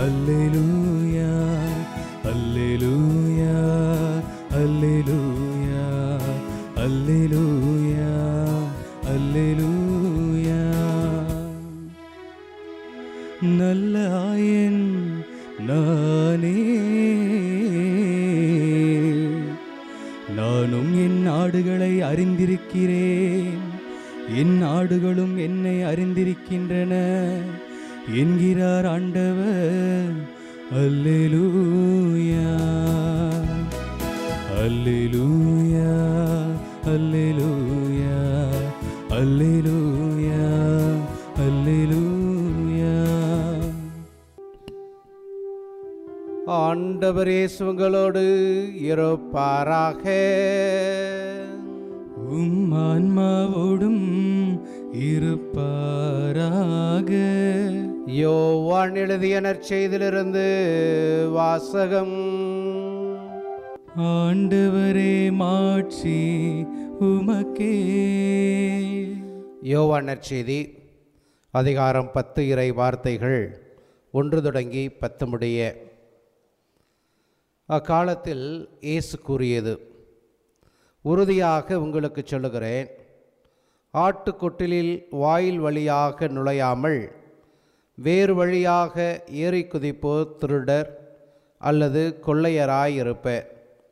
அல்லேலூயா அல்லேலூயா அல்லேலூயா அல்லேலூயா அல்லேலூயா நல்ல ஆயன் நானே நானும் என் ஆடுகளை அறிந்திருக்கிறேன் என் ஆடுகளும் என்னை அறிந்திருக்கின்றன என்கிறார் ஆண்டவர் அல்லேலூயா அல்லேலூயா அல்லேலூயா அல்லேலூயா அல்லேலூயா ஆண்டவர் இயேசுங்களோடு இருப்பாராக உம் ஆன்மாவோடும் இருப்பாராக யோவான் எழுதிய நற்செய்திலிருந்து வாசகம் ஆண்டவரே மாட்சி உமக்கே யோவான் நற்செய்தி அதிகாரம் பத்து இறை வார்த்தைகள் ஒன்று தொடங்கி பத்து முடிய அக்காலத்தில் இயேசு கூறியது உறுதியாக உங்களுக்கு சொல்லுகிறேன் ஆட்டுக்கொட்டிலில் வாயில் வழியாக நுழையாமல் வேறு வழியாக ஏறி குதிப்போர் திருடர் அல்லது கொள்ளையராயிருப்பர்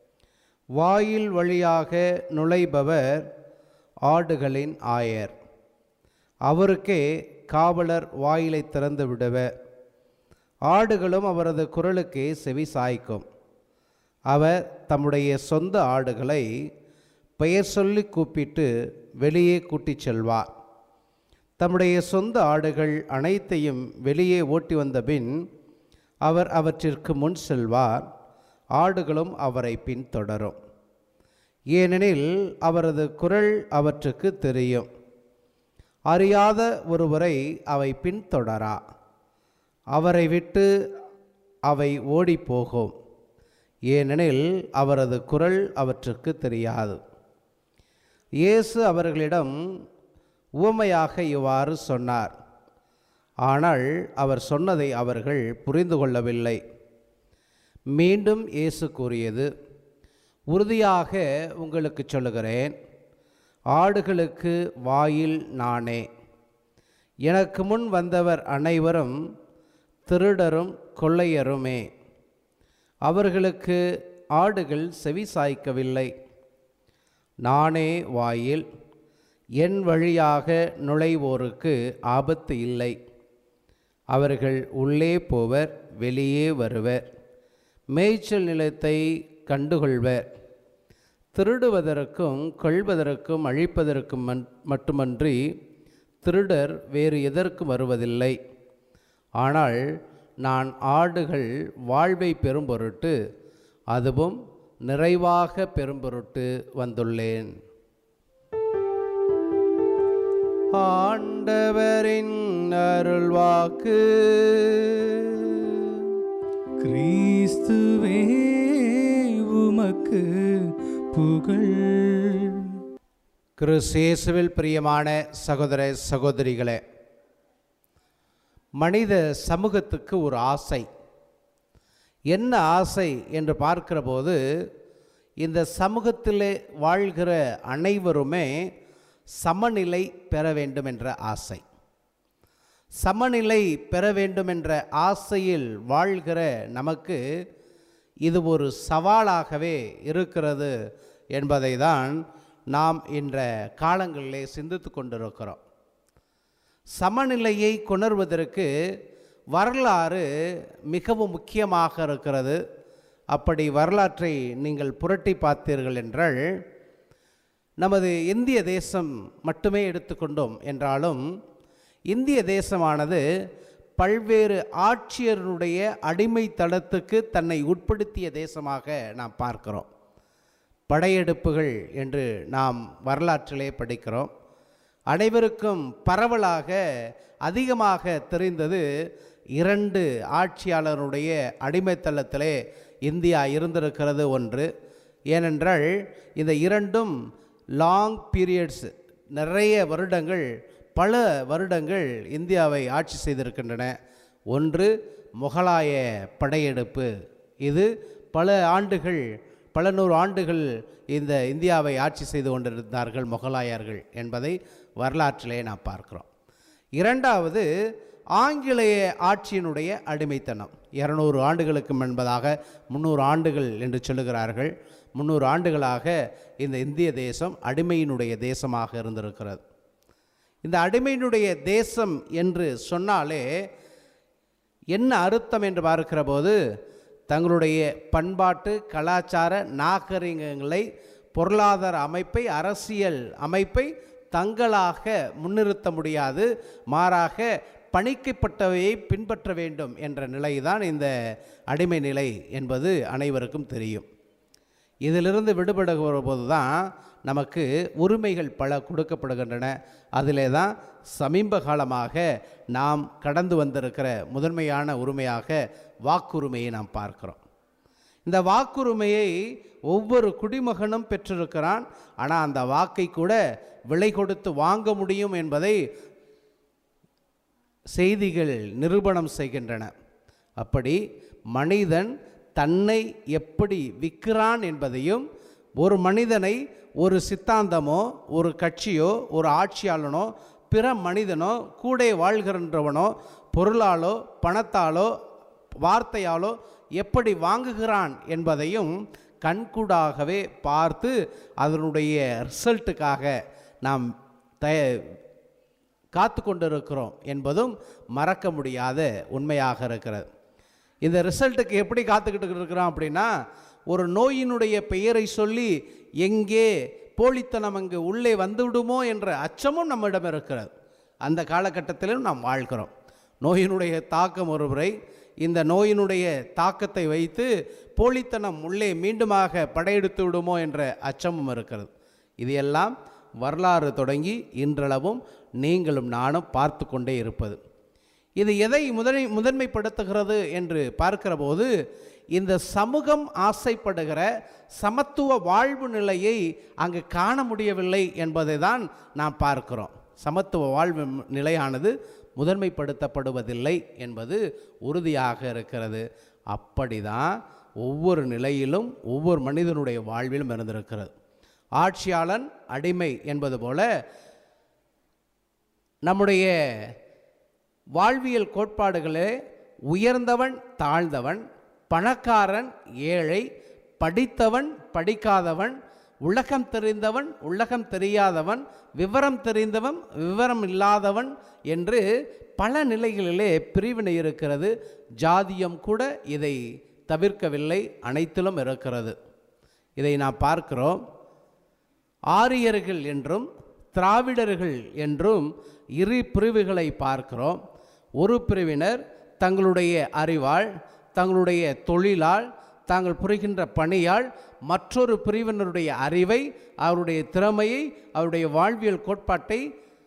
வாயில் வழியாக நுழைபவர் ஆடுகளின் ஆயர் அவருக்கே காவலர் வாயிலை திறந்து விடுவர் ஆடுகளும் அவரது குரலுக்கே செவி சாய்க்கும் அவர் தம்முடைய சொந்த ஆடுகளை பெயர் சொல்லி கூப்பிட்டு வெளியே கூட்டிச் செல்வார் தம்முடைய சொந்த ஆடுகள் அனைத்தையும் வெளியே ஓட்டி வந்தபின் அவர் அவற்றிற்கு முன் செல்வார் ஆடுகளும் அவரை பின்தொடரும் ஏனெனில் அவரது குரல் அவற்றுக்கு தெரியும் அறியாத ஒருவரை அவை பின்தொடரா அவரை விட்டு அவை ஓடிப்போகும் ஏனெனில் அவரது குரல் அவற்றுக்கு தெரியாது இயேசு அவர்களிடம் உவமையாக இவ்வாறு சொன்னார் ஆனால் அவர் சொன்னதை அவர்கள் புரிந்து கொள்ளவில்லை மீண்டும் இயேசு கூறியது உறுதியாக உங்களுக்கு சொல்லுகிறேன் ஆடுகளுக்கு வாயில் நானே எனக்கு முன் வந்தவர் அனைவரும் திருடரும் கொள்ளையருமே அவர்களுக்கு ஆடுகள் செவி சாய்க்கவில்லை நானே வாயில் என் வழியாக நுழைவோருக்கு ஆபத்து இல்லை அவர்கள் உள்ளே போவர் வெளியே வருவர் மேய்ச்சல் நிலத்தை கண்டுகொள்வர் திருடுவதற்கும் கொள்வதற்கும் அழிப்பதற்கும் மன்- மட்டுமன்றி திருடர் வேறு எதற்கும் வருவதில்லை ஆனால் நான் ஆடுகள் வாழ்வை பெறும் பொருட்டு அதுவும் நிறைவாக பெறும் பொருட்டு வந்துள்ளேன் ஆண்டவரின் அருள்வாக்கு கிறிஸ்துவே உமக்கு புகழ் கிறிஸ்தேசுவில் பிரியமான சகோதர சகோதரிகளே மனித சமூகத்துக்கு ஒரு ஆசை என்ன ஆசை என்று பார்க்கிற போது இந்த சமூகத்திலே வாழ்கிற அனைவருமே சமநிலை பெற வேண்டும் என்ற ஆசை சமநிலை பெற வேண்டும் என்ற ஆசையில் வாழ்கிற நமக்கு இது ஒரு சவாலாகவே இருக்கிறது என்பதை தான் நாம் இன்ற காலங்களிலே சிந்தித்து கொண்டிருக்கிறோம் சமநிலையை கொணர்வதற்கு வரலாறு மிகவும் முக்கியமாக இருக்கிறது அப்படி வரலாற்றை நீங்கள் புரட்டி பார்த்தீர்கள் என்றால் நமது இந்திய தேசம் மட்டுமே எடுத்துக்கொண்டோம் என்றாலும் இந்திய தேசமானது பல்வேறு ஆட்சியருடைய அடிமைத்தளத்துக்கு தன்னை உட்படுத்திய தேசமாக நாம் பார்க்கிறோம் படையெடுப்புகள் என்று நாம் வரலாற்றிலே படிக்கிறோம் அனைவருக்கும் பரவலாக அதிகமாக தெரிந்தது இரண்டு ஆட்சியாளருடைய அடிமைத்தளத்திலே இந்தியா இருந்திருக்கிறது ஒன்று ஏனென்றால் இந்த இரண்டும் லாங் பீரியட்ஸ் நிறைய வருடங்கள் பல வருடங்கள் இந்தியாவை ஆட்சி செய்திருக்கின்றன ஒன்று முகலாய படையெடுப்பு இது பல ஆண்டுகள் பல நூறு ஆண்டுகள் இந்த இந்தியாவை ஆட்சி செய்து கொண்டிருந்தார்கள் முகலாயர்கள் என்பதை வரலாற்றிலே நாம் பார்க்கிறோம் இரண்டாவது ஆங்கிலேய ஆட்சியினுடைய அடிமைத்தனம் இரநூறு ஆண்டுகளுக்கு முன்பதாக முந்நூறு ஆண்டுகள் என்று சொல்லுகிறார்கள் முந்நூறு ஆண்டுகளாக இந்த இந்திய தேசம் அடிமையினுடைய தேசமாக இருந்திருக்கிறது இந்த அடிமையினுடைய தேசம் என்று சொன்னாலே என்ன அர்த்தம் என்று பார்க்கிற போது தங்களுடைய பண்பாட்டு கலாச்சார நாகரிகங்களை பொருளாதார அமைப்பை அரசியல் அமைப்பை தங்களாக முன்னிறுத்த முடியாது மாறாக பணிக்கப்பட்டவையை பின்பற்ற வேண்டும் என்ற நிலைதான் இந்த அடிமை நிலை என்பது அனைவருக்கும் தெரியும் இதிலிருந்து விடுபடுகிற போது தான் நமக்கு உரிமைகள் பல கொடுக்கப்படுகின்றன அதிலே தான் சமீப காலமாக நாம் கடந்து வந்திருக்கிற முதன்மையான உரிமையாக வாக்குரிமையை நாம் பார்க்கிறோம் இந்த வாக்குரிமையை ஒவ்வொரு குடிமகனும் பெற்றிருக்கிறான் ஆனால் அந்த வாக்கை கூட விலை கொடுத்து வாங்க முடியும் என்பதை செய்திகள் நிரூபணம் செய்கின்றன அப்படி மனிதன் தன்னை எப்படி விற்கிறான் என்பதையும் ஒரு மனிதனை ஒரு சித்தாந்தமோ ஒரு கட்சியோ ஒரு ஆட்சியாளனோ பிற மனிதனோ கூட வாழ்கின்றவனோ பொருளாலோ பணத்தாலோ வார்த்தையாலோ எப்படி வாங்குகிறான் என்பதையும் கண்கூடாகவே பார்த்து அதனுடைய ரிசல்ட்டுக்காக நாம் தய காத்து கொண்டிருக்கிறோம் என்பதும் மறக்க முடியாத உண்மையாக இருக்கிறது இந்த ரிசல்ட்டுக்கு எப்படி காத்துக்கிட்டு இருக்கிறோம் அப்படின்னா ஒரு நோயினுடைய பெயரை சொல்லி எங்கே போலித்தனம் அங்கு உள்ளே வந்துவிடுமோ என்ற அச்சமும் நம்மிடம் இருக்கிறது அந்த காலகட்டத்திலும் நாம் வாழ்கிறோம் நோயினுடைய தாக்கம் ஒருமுறை இந்த நோயினுடைய தாக்கத்தை வைத்து போலித்தனம் உள்ளே மீண்டுமாக படையெடுத்து விடுமோ என்ற அச்சமும் இருக்கிறது இது எல்லாம் வரலாறு தொடங்கி இன்றளவும் நீங்களும் நானும் பார்த்து கொண்டே இருப்பது இது எதை முதனை முதன்மைப்படுத்துகிறது என்று பார்க்கிற போது இந்த சமூகம் ஆசைப்படுகிற சமத்துவ வாழ்வு நிலையை அங்கு காண முடியவில்லை என்பதை தான் நாம் பார்க்கிறோம் சமத்துவ வாழ்வு நிலையானது முதன்மைப்படுத்தப்படுவதில்லை என்பது உறுதியாக இருக்கிறது அப்படிதான் ஒவ்வொரு நிலையிலும் ஒவ்வொரு மனிதனுடைய வாழ்விலும் இருந்திருக்கிறது ஆட்சியாளன் அடிமை என்பது போல நம்முடைய வாழ்வியல் கோட்பாடுகளே உயர்ந்தவன் தாழ்ந்தவன் பணக்காரன் ஏழை படித்தவன் படிக்காதவன் உலகம் தெரிந்தவன் உலகம் தெரியாதவன் விவரம் தெரிந்தவன் விவரம் இல்லாதவன் என்று பல நிலைகளிலே பிரிவினை இருக்கிறது ஜாதியம் கூட இதை தவிர்க்கவில்லை அனைத்திலும் இருக்கிறது இதை நாம் பார்க்கிறோம் ஆரியர்கள் என்றும் திராவிடர்கள் என்றும் இரு பிரிவுகளை பார்க்கிறோம் ஒரு பிரிவினர் தங்களுடைய அறிவால் தங்களுடைய தொழிலால் தாங்கள் புரிகின்ற பணியால் மற்றொரு பிரிவினருடைய அறிவை அவருடைய திறமையை அவருடைய வாழ்வியல் கோட்பாட்டை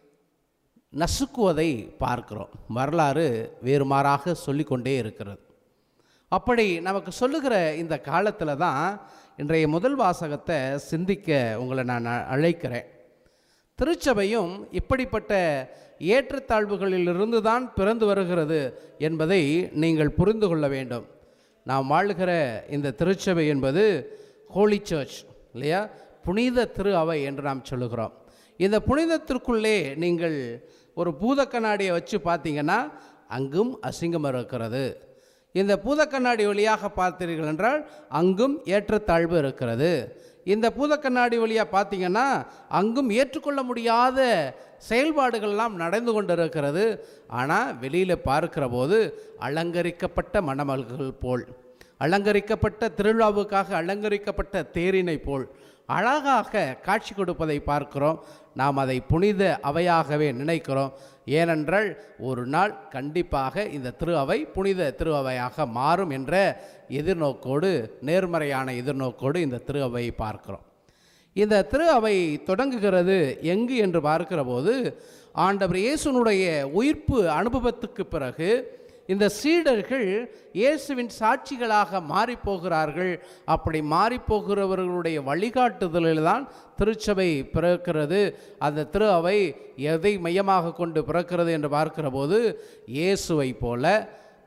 நசுக்குவதை பார்க்கிறோம் வரலாறு வேறுமாறாக சொல்லிக்கொண்டே இருக்கிறது அப்படி நமக்கு சொல்லுகிற இந்த காலத்தில் தான் இன்றைய முதல் வாசகத்தை சிந்திக்க உங்களை நான் அ- அழைக்கிறேன் திருச்சபையும் இப்படிப்பட்ட ஏற்றத்தாழ்வுகளிலிருந்து தான் பிறந்து வருகிறது என்பதை நீங்கள் புரிந்து கொள்ள வேண்டும் நாம் வாழுகிற இந்த திருச்சபை என்பது ஹோலி சர்ச் இல்லையா புனித திரு அவை என்று நாம் சொல்லுகிறோம் இந்த புனிதத்திற்குள்ளே நீங்கள் ஒரு பூத கண்ணாடியை வச்சு பார்த்தீங்கன்னா அங்கும் அசிங்கம் இருக்கிறது இந்த பூத கண்ணாடி வழியாக பார்த்தீர்கள் என்றால் அங்கும் ஏற்றத்தாழ்வு இருக்கிறது இந்த பூத கண்ணாடி வழியாக பார்த்தீங்கன்னா அங்கும் ஏற்றுக்கொள்ள முடியாத செயல்பாடுகள்லாம் நடந்து கொண்டிருக்கிறது ஆனால் வெளியில் பார்க்கிற போது அலங்கரிக்கப்பட்ட மணமல்கள் போல் அலங்கரிக்கப்பட்ட திருவிழாவுக்காக அலங்கரிக்கப்பட்ட தேரினை போல் அழகாக காட்சி கொடுப்பதை பார்க்கிறோம் நாம் அதை புனித அவையாகவே நினைக்கிறோம் ஏனென்றால் ஒரு நாள் கண்டிப்பாக இந்த திரு அவை புனித திரு அவையாக மாறும் என்ற எதிர்நோக்கோடு நேர்மறையான எதிர்நோக்கோடு இந்த திரு அவையை பார்க்கிறோம் இந்த திரு அவை தொடங்குகிறது எங்கு என்று பார்க்கிற போது ஆண்டவர் இயேசுனுடைய உயிர்ப்பு அனுபவத்துக்கு பிறகு இந்த சீடர்கள் இயேசுவின் சாட்சிகளாக மாறிப்போகிறார்கள் அப்படி மாறிப்போகிறவர்களுடைய வழிகாட்டுதலில் தான் திருச்சபை பிறக்கிறது அந்த திரு அவை எதை மையமாக கொண்டு பிறக்கிறது என்று பார்க்கிற போது இயேசுவை போல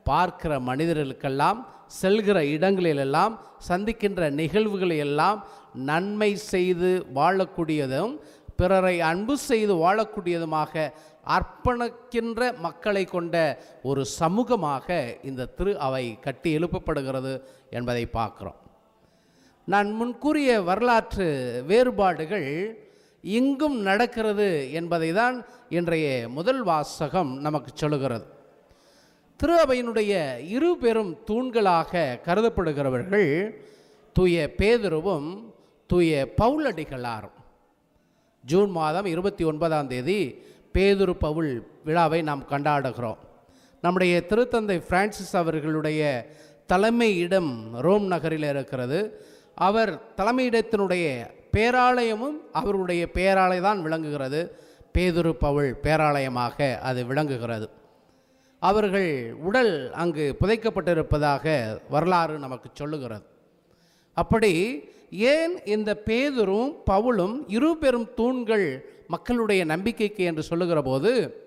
பார்க்கிற மனிதர்களுக்கெல்லாம் செல்கிற இடங்களிலெல்லாம் சந்திக்கின்ற நிகழ்வுகளை எல்லாம் நன்மை செய்து வாழக்கூடியதும் பிறரை அன்பு செய்து வாழக்கூடியதுமாக அர்ப்பணிக்கின்ற மக்களை கொண்ட ஒரு சமூகமாக இந்த திரு அவை கட்டி எழுப்பப்படுகிறது என்பதை பார்க்குறோம் நான் முன்கூறிய வரலாற்று வேறுபாடுகள் இங்கும் நடக்கிறது என்பதை தான் இன்றைய முதல் வாசகம் நமக்கு சொல்லுகிறது திரு அவையினுடைய இரு பெரும் தூண்களாக கருதப்படுகிறவர்கள் தூய பேதுருவும் தூய பவுலடிகளாரும் ஜூன் மாதம் இருபத்தி ஒன்பதாம் தேதி பேதுரு பவுல் விழாவை நாம் கொண்டாடுகிறோம் நம்முடைய திருத்தந்தை பிரான்சிஸ் அவர்களுடைய தலைமையிடம் ரோம் நகரில் இருக்கிறது அவர் தலைமையிடத்தினுடைய பேராலயமும் அவருடைய பேராலய தான் விளங்குகிறது பேதுரு பவுல் பேராலயமாக அது விளங்குகிறது அவர்கள் உடல் அங்கு புதைக்கப்பட்டிருப்பதாக வரலாறு நமக்கு சொல்லுகிறது அப்படி ஏன் இந்த பேதுரும் பவுலும் இரு பெரும் தூண்கள் மக்களுடைய நம்பிக்கைக்கு என்று சொல்லுகிற போது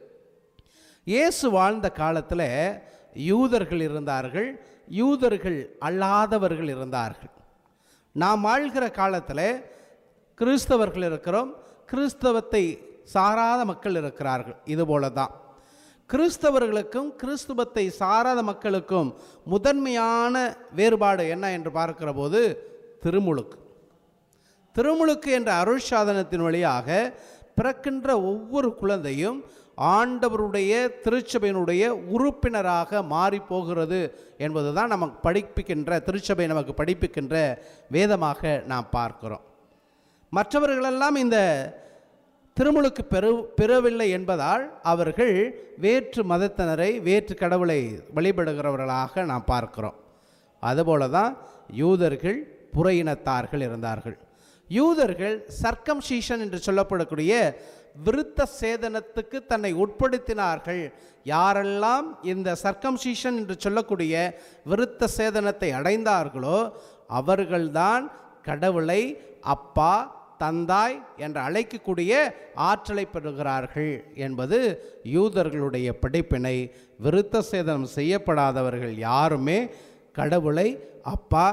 இயேசு வாழ்ந்த காலத்தில் யூதர்கள் இருந்தார்கள் யூதர்கள் அல்லாதவர்கள் இருந்தார்கள் நாம் வாழ்கிற காலத்தில் கிறிஸ்தவர்கள் இருக்கிறோம் கிறிஸ்தவத்தை சாராத மக்கள் இருக்கிறார்கள் இதுபோல தான் கிறிஸ்தவர்களுக்கும் கிறிஸ்துவத்தை சாராத மக்களுக்கும் முதன்மையான வேறுபாடு என்ன என்று பார்க்கிற போது திருமுழுக்கு திருமுழுக்கு என்ற அருள் சாதனத்தின் வழியாக பிறக்கின்ற ஒவ்வொரு குழந்தையும் ஆண்டவருடைய திருச்சபையினுடைய உறுப்பினராக மாறி போகிறது என்பது தான் நமக்கு படிப்பிக்கின்ற திருச்சபை நமக்கு படிப்பிக்கின்ற வேதமாக நாம் பார்க்கிறோம் மற்றவர்களெல்லாம் இந்த திருமுழுக்கு பெறு பெறவில்லை என்பதால் அவர்கள் வேற்று மதத்தினரை வேற்று கடவுளை வழிபடுகிறவர்களாக நாம் பார்க்கிறோம் அதுபோல தான் யூதர்கள் புற இனத்தார்கள் இருந்தார்கள் யூதர்கள் சர்க்கம்சீஷன் என்று சொல்லப்படக்கூடிய விருத்த சேதனத்துக்கு தன்னை உட்படுத்தினார்கள் யாரெல்லாம் இந்த சர்க்கம்சீஷன் என்று சொல்லக்கூடிய விருத்த சேதனத்தை அடைந்தார்களோ அவர்கள்தான் கடவுளை அப்பா தந்தாய் என்று அழைக்கக்கூடிய ஆற்றலை பெறுகிறார்கள் என்பது யூதர்களுடைய படிப்பினை விருத்த சேதனம் செய்யப்படாதவர்கள் யாருமே கடவுளை அப்பா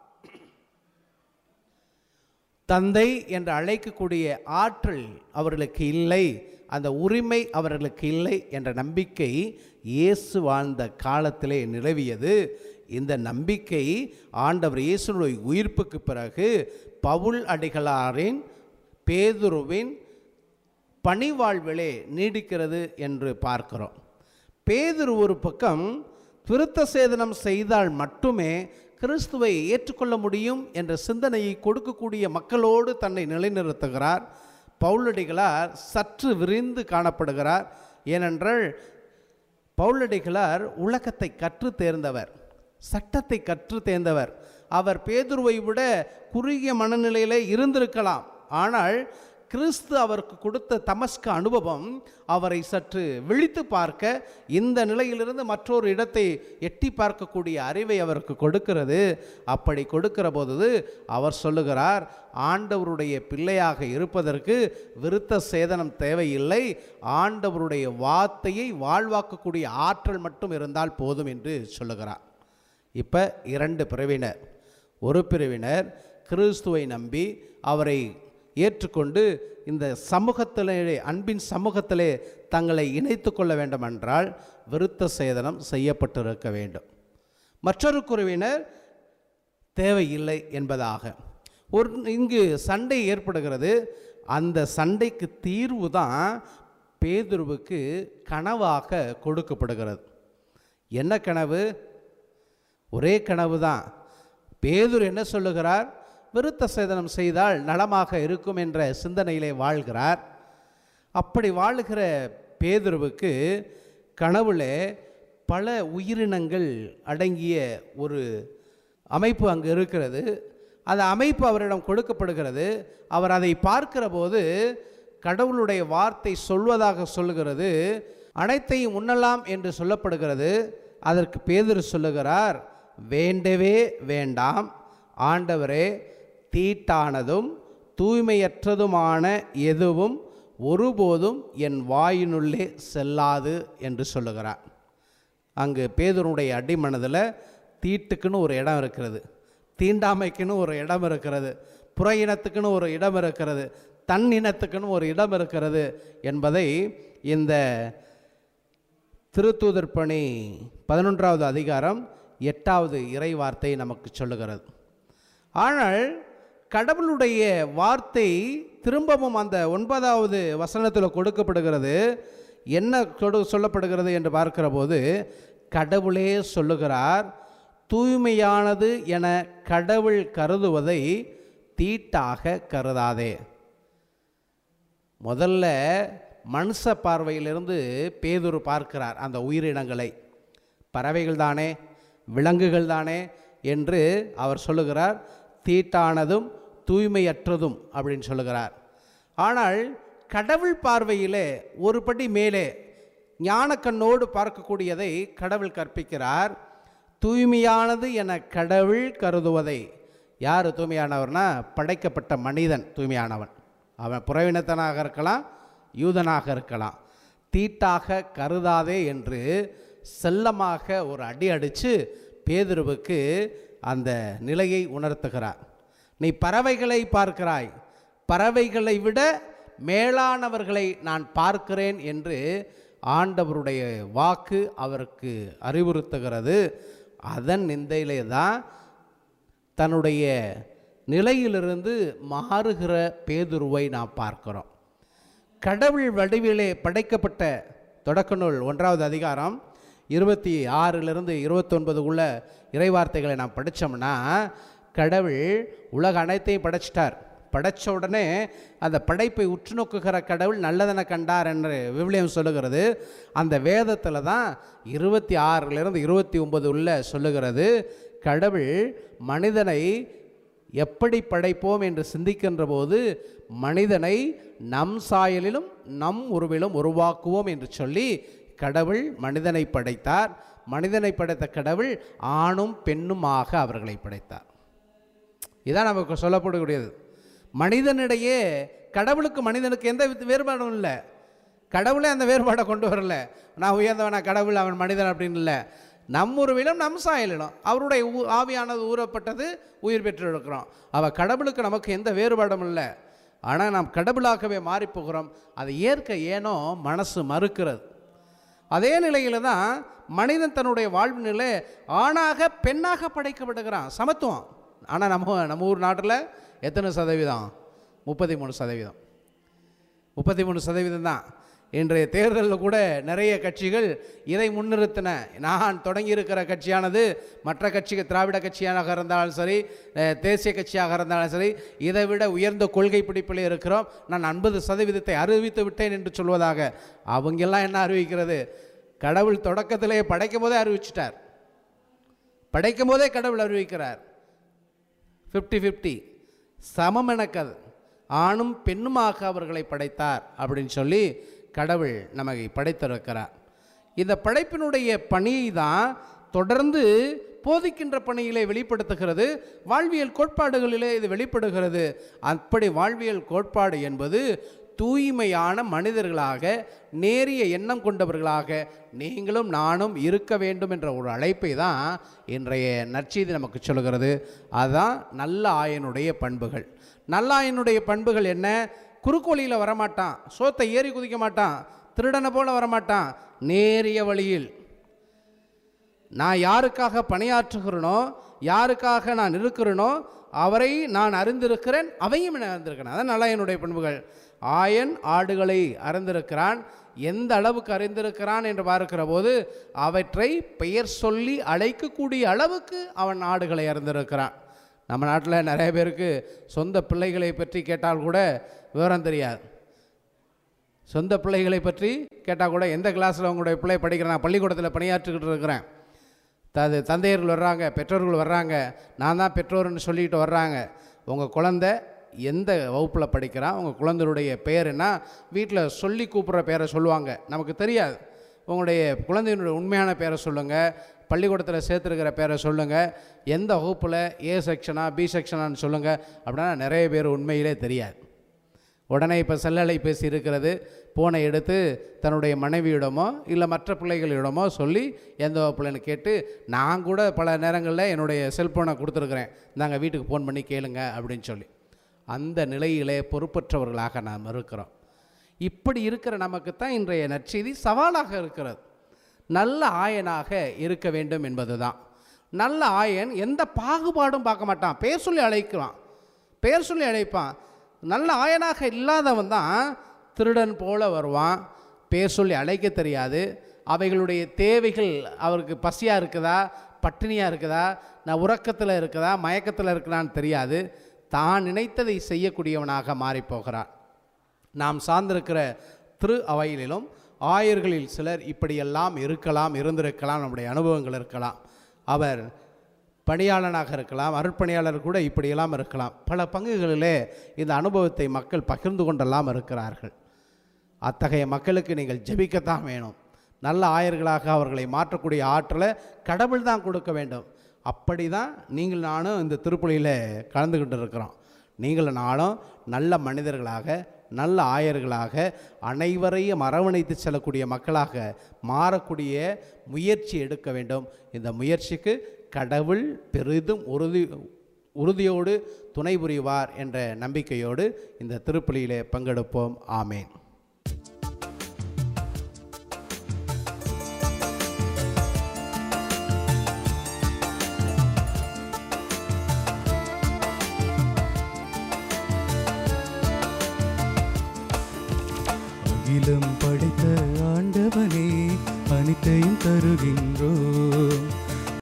தந்தை என்று அழைக்கக்கூடிய ஆற்றல் அவர்களுக்கு இல்லை அந்த உரிமை அவர்களுக்கு இல்லை என்ற நம்பிக்கை இயேசு வாழ்ந்த காலத்திலே நிலவியது இந்த நம்பிக்கை ஆண்டவர் இயேசுனுடைய உயிர்ப்புக்கு பிறகு பவுல் அடிகளாரின் பேதுருவின் பணிவாழ்விலே நீடிக்கிறது என்று பார்க்கிறோம் பேதுரு ஒரு பக்கம் விருத்த சேதனம் செய்தால் மட்டுமே கிறிஸ்துவை ஏற்றுக்கொள்ள முடியும் என்ற சிந்தனையை கொடுக்கக்கூடிய மக்களோடு தன்னை நிலைநிறுத்துகிறார் பவுலடிகளார் சற்று விரிந்து காணப்படுகிறார் ஏனென்றால் பவுலடிகளார் உலகத்தை கற்று தேர்ந்தவர் சட்டத்தை கற்று தேர்ந்தவர் அவர் பேதுருவை விட குறுகிய மனநிலையிலே இருந்திருக்கலாம் ஆனால் கிறிஸ்து அவருக்கு கொடுத்த தமஸ்க அனுபவம் அவரை சற்று விழித்து பார்க்க இந்த நிலையிலிருந்து மற்றொரு இடத்தை எட்டி பார்க்கக்கூடிய அறிவை அவருக்கு கொடுக்கிறது அப்படி கொடுக்கிற போது அவர் சொல்லுகிறார் ஆண்டவருடைய பிள்ளையாக இருப்பதற்கு விருத்த சேதனம் தேவையில்லை ஆண்டவருடைய வார்த்தையை வாழ்வாக்கக்கூடிய ஆற்றல் மட்டும் இருந்தால் போதும் என்று சொல்லுகிறார் இப்போ இரண்டு பிரிவினர் ஒரு பிரிவினர் கிறிஸ்துவை நம்பி அவரை ஏற்றுக்கொண்டு இந்த சமூகத்திலே அன்பின் சமூகத்திலே தங்களை இணைத்து கொள்ள வேண்டுமென்றால் விருத்த சேதனம் செய்யப்பட்டிருக்க வேண்டும் மற்றொரு குழுவினர் தேவையில்லை என்பதாக ஒரு இங்கு சண்டை ஏற்படுகிறது அந்த சண்டைக்கு தீர்வு தான் பேதுருவுக்கு கனவாக கொடுக்கப்படுகிறது என்ன கனவு ஒரே கனவு தான் பேதுரு என்ன சொல்லுகிறார் விருத்த சேதனம் செய்தால் நலமாக இருக்கும் என்ற சிந்தனையிலே வாழ்கிறார் அப்படி வாழுகிற பேதுருவுக்கு கனவுல பல உயிரினங்கள் அடங்கிய ஒரு அமைப்பு அங்கு இருக்கிறது அந்த அமைப்பு அவரிடம் கொடுக்கப்படுகிறது அவர் அதை பார்க்கிற போது கடவுளுடைய வார்த்தை சொல்வதாக சொல்லுகிறது அனைத்தையும் உண்ணலாம் என்று சொல்லப்படுகிறது அதற்கு பேதுரு சொல்லுகிறார் வேண்டவே வேண்டாம் ஆண்டவரே தீட்டானதும் தூய்மையற்றதுமான எதுவும் ஒருபோதும் என் வாயினுள்ளே செல்லாது என்று சொல்லுகிறார் அங்கு பேதுருடைய அடிமனதில் தீட்டுக்குன்னு ஒரு இடம் இருக்கிறது தீண்டாமைக்குன்னு ஒரு இடம் இருக்கிறது புற இனத்துக்குன்னு ஒரு இடம் இருக்கிறது தன் இனத்துக்குன்னு ஒரு இடம் இருக்கிறது என்பதை இந்த திருத்தூதர் பணி பதினொன்றாவது அதிகாரம் எட்டாவது இறை வார்த்தை நமக்கு சொல்லுகிறது ஆனால் கடவுளுடைய வார்த்தை திரும்பவும் அந்த ஒன்பதாவது வசனத்தில் கொடுக்கப்படுகிறது என்ன கொடு சொல்லப்படுகிறது என்று பார்க்கிற போது கடவுளே சொல்லுகிறார் தூய்மையானது என கடவுள் கருதுவதை தீட்டாக கருதாதே முதல்ல மனுஷ பார்வையிலிருந்து பேதுரு பார்க்கிறார் அந்த உயிரினங்களை பறவைகள் தானே விலங்குகள் தானே என்று அவர் சொல்லுகிறார் தீட்டானதும் தூய்மையற்றதும் அப்படின்னு சொல்லுகிறார் ஆனால் கடவுள் பார்வையிலே ஒரு படி மேலே ஞானக்கண்ணோடு பார்க்கக்கூடியதை கடவுள் கற்பிக்கிறார் தூய்மையானது என கடவுள் கருதுவதை யார் தூய்மையானவர்னா படைக்கப்பட்ட மனிதன் தூய்மையானவன் அவன் புறவினத்தனாக இருக்கலாம் யூதனாக இருக்கலாம் தீட்டாக கருதாதே என்று செல்லமாக ஒரு அடி அடித்து பேதுருவுக்கு அந்த நிலையை உணர்த்துகிறார் நீ பறவைகளை பார்க்கிறாய் பறவைகளை விட மேலானவர்களை நான் பார்க்கிறேன் என்று ஆண்டவருடைய வாக்கு அவருக்கு அறிவுறுத்துகிறது அதன் நிந்தையிலே தான் தன்னுடைய நிலையிலிருந்து மாறுகிற பேதுருவை நாம் பார்க்கிறோம் கடவுள் வடிவிலே படைக்கப்பட்ட தொடக்க நூல் ஒன்றாவது அதிகாரம் இருபத்தி ஆறிலிருந்து இருபத்தொன்பதுக்குள்ள இறைவார்த்தைகளை நாம் படித்தோம்னா கடவுள் உலக அனைத்தையும் படைச்சிட்டார் படைச்ச உடனே அந்த படைப்பை உற்று நோக்குகிற கடவுள் நல்லதென கண்டார் என்று விவிலியம் சொல்லுகிறது அந்த வேதத்தில் தான் இருபத்தி ஆறிலிருந்து இருபத்தி ஒன்பது உள்ள சொல்லுகிறது கடவுள் மனிதனை எப்படி படைப்போம் என்று சிந்திக்கின்ற போது மனிதனை நம் சாயலிலும் நம் உருவிலும் உருவாக்குவோம் என்று சொல்லி கடவுள் மனிதனை படைத்தார் மனிதனை படைத்த கடவுள் ஆணும் பெண்ணுமாக அவர்களை படைத்தார் இதான் நமக்கு சொல்லப்படக்கூடியது மனிதனிடையே கடவுளுக்கு மனிதனுக்கு எந்த வித வேறுபாடும் இல்லை கடவுளே அந்த வேறுபாடை கொண்டு வரல நான் உயர்ந்தவனா கடவுள் அவன் மனிதன் அப்படின்னு இல்லை நம் உருவிலும் நம் சாயலிலும் அவருடைய ஊ ஆவியானது ஊறப்பட்டது உயிர் பெற்று இருக்கிறோம் அவள் கடவுளுக்கு நமக்கு எந்த வேறுபாடும் இல்லை ஆனால் நாம் கடவுளாகவே மாறிப்போகிறோம் அதை ஏற்க ஏனோ மனசு மறுக்கிறது அதே நிலையில் தான் மனிதன் தன்னுடைய வாழ்வு நிலை ஆணாக பெண்ணாக படைக்கப்படுகிறான் சமத்துவம் ஆனால் நம்ம நம்ம ஊர் நாட்டில் எத்தனை சதவீதம் முப்பத்தி மூணு சதவீதம் முப்பத்தி மூணு சதவீதம் தான் இன்றைய தேர்தலில் கூட நிறைய கட்சிகள் இதை முன்னிறுத்தின நான் தொடங்கியிருக்கிற கட்சியானது மற்ற கட்சிகள் திராவிட கட்சியாக இருந்தாலும் சரி அஹ், தேசிய கட்சியாக இருந்தாலும் சரி இதை விட உயர்ந்த கொள்கை பிடிப்பில் இருக்கிறோம் நான் ஐம்பது சதவீதத்தை அறிவித்து விட்டேன் என்று சொல்வதாக அவங்கெல்லாம் என்ன அறிவிக்கிறது கடவுள் தொடக்கத்திலே படைக்கும் போதே அறிவிச்சிட்டார் படைக்கும் போதே கடவுள் அறிவிக்கிறார் ஃபிஃப்டி ஃபிஃப்டி சமம் எனக்கது ஆணும் பெண்ணுமாக அவர்களை படைத்தார் அப்படின்னு சொல்லி கடவுள் நமக்கு படைத்திருக்கிறார் இந்த படைப்பினுடைய பணியை தான் தொடர்ந்து போதிக்கின்ற பணியிலே வெளிப்படுத்துகிறது வாழ்வியல் கோட்பாடுகளிலே இது வெளிப்படுகிறது அப்படி வாழ்வியல் கோட்பாடு என்பது தூய்மையான மனிதர்களாக நேரிய எண்ணம் கொண்டவர்களாக நீங்களும் நானும் இருக்க வேண்டும் என்ற ஒரு அழைப்பை தான் இன்றைய நற்செய்தி நமக்கு சொல்கிறது அதுதான் நல்ல ஆயனுடைய பண்புகள் நல்ல ஆயனுடைய பண்புகள் என்ன குறுக்கோழியில் வரமாட்டான் சோத்தை ஏறி குதிக்க மாட்டான் திருடனை போல வரமாட்டான் நேரிய வழியில் நான் யாருக்காக பணியாற்றுகிறேனோ யாருக்காக நான் இருக்கிறேனோ அவரை நான் அறிந்திருக்கிறேன் அவையும் நான் அறிந்திருக்கிறேன் அதான் நல்லா என்னுடைய பண்புகள் ஆயன் ஆடுகளை அறிந்திருக்கிறான் எந்த அளவுக்கு அறிந்திருக்கிறான் என்று பார்க்கிற போது அவற்றை பெயர் சொல்லி அழைக்கக்கூடிய அளவுக்கு அவன் ஆடுகளை அறிந்திருக்கிறான் நம்ம நாட்டில் நிறைய பேருக்கு சொந்த பிள்ளைகளை பற்றி கேட்டால் கூட விவரம் தெரியாது சொந்த பிள்ளைகளை பற்றி கேட்டால் கூட எந்த கிளாஸில் உங்களுடைய பிள்ளை படிக்கிறேன் நான் பள்ளிக்கூடத்தில் பணியாற்றிக்கிட்டு இருக்கிறேன் தது தந்தையர்கள் வர்றாங்க பெற்றோர்கள் வர்றாங்க நான் தான் பெற்றோர்னு சொல்லிட்டு வர்றாங்க உங்கள் குழந்தை எந்த வகுப்பில் படிக்கிறான் உங்கள் குழந்தையுடைய பேர் என்ன வீட்டில் சொல்லி கூப்பிட்ற பேரை சொல்லுவாங்க நமக்கு தெரியாது உங்களுடைய குழந்தையினுடைய உண்மையான பேரை சொல்லுங்கள் பள்ளிக்கூடத்தில் சேர்த்துருக்கிற பேரை சொல்லுங்கள் எந்த வகுப்பில் ஏ செக்ஷனா பி செக்ஷனான்னு சொல்லுங்கள் அப்படின்னா நிறைய பேர் உண்மையிலே தெரியாது உடனே இப்போ செல்லலைபேசி இருக்கிறது ஃபோனை எடுத்து தன்னுடைய மனைவியிடமோ இல்லை மற்ற பிள்ளைகளிடமோ சொல்லி எந்த வகுப்புலன்னு கேட்டு நான் கூட பல நேரங்களில் என்னுடைய செல்ஃபோனை கொடுத்துருக்குறேன் நாங்கள் வீட்டுக்கு ஃபோன் பண்ணி கேளுங்க அப்படின்னு சொல்லி அந்த நிலையிலே பொறுப்பற்றவர்களாக நாம் இருக்கிறோம் இப்படி இருக்கிற நமக்கு தான் இன்றைய நற்செய்தி சவாலாக இருக்கிறது நல்ல ஆயனாக இருக்க வேண்டும் என்பதுதான் நல்ல ஆயன் எந்த பாகுபாடும் பார்க்க மாட்டான் பேர் சொல்லி அழைக்கிறான் பேர் சொல்லி அழைப்பான் நல்ல ஆயனாக இல்லாதவன் தான் திருடன் போல வருவான் பேர் சொல்லி அழைக்க தெரியாது அவைகளுடைய தேவைகள் அவருக்கு பசியாக இருக்குதா பட்டினியாக இருக்குதா நான் உறக்கத்தில் இருக்குதா மயக்கத்தில் இருக்கிறான்னு தெரியாது தான் நினைத்ததை செய்யக்கூடியவனாக மாறிப் போகிறான் நாம் சார்ந்திருக்கிற திரு அவையிலும் ஆயர்களில் சிலர் இப்படியெல்லாம் இருக்கலாம் இருந்திருக்கலாம் நம்முடைய அனுபவங்கள் இருக்கலாம் அவர் பணியாளனாக இருக்கலாம் அருட்பணியாளர் கூட இப்படியெல்லாம் இருக்கலாம் பல பங்குகளிலே இந்த அனுபவத்தை மக்கள் பகிர்ந்து கொண்டெல்லாம் இருக்கிறார்கள் அத்தகைய மக்களுக்கு நீங்கள் ஜெபிக்கத்தான் வேணும் நல்ல ஆயர்களாக அவர்களை மாற்றக்கூடிய ஆற்றலை கடவுள் தான் கொடுக்க வேண்டும் அப்படி தான் நீங்கள் நானும் இந்த திருப்பலியில் கலந்துக்கிட்டு இருக்கிறோம் நீங்கள் நானும் நல்ல மனிதர்களாக நல்ல ஆயர்களாக அனைவரையும் அரவணைத்து செல்லக்கூடிய மக்களாக மாறக்கூடிய முயற்சி எடுக்க வேண்டும் இந்த முயற்சிக்கு கடவுள் பெரிதும் உறுதி உறுதியோடு துணை புரிவார் என்ற நம்பிக்கையோடு இந்த திருப்பலியிலே பங்கெடுப்போம் ஆமேன் அகிலம் படைத்த ஆண்டவனே அனைத்தையும் தருகின்றோ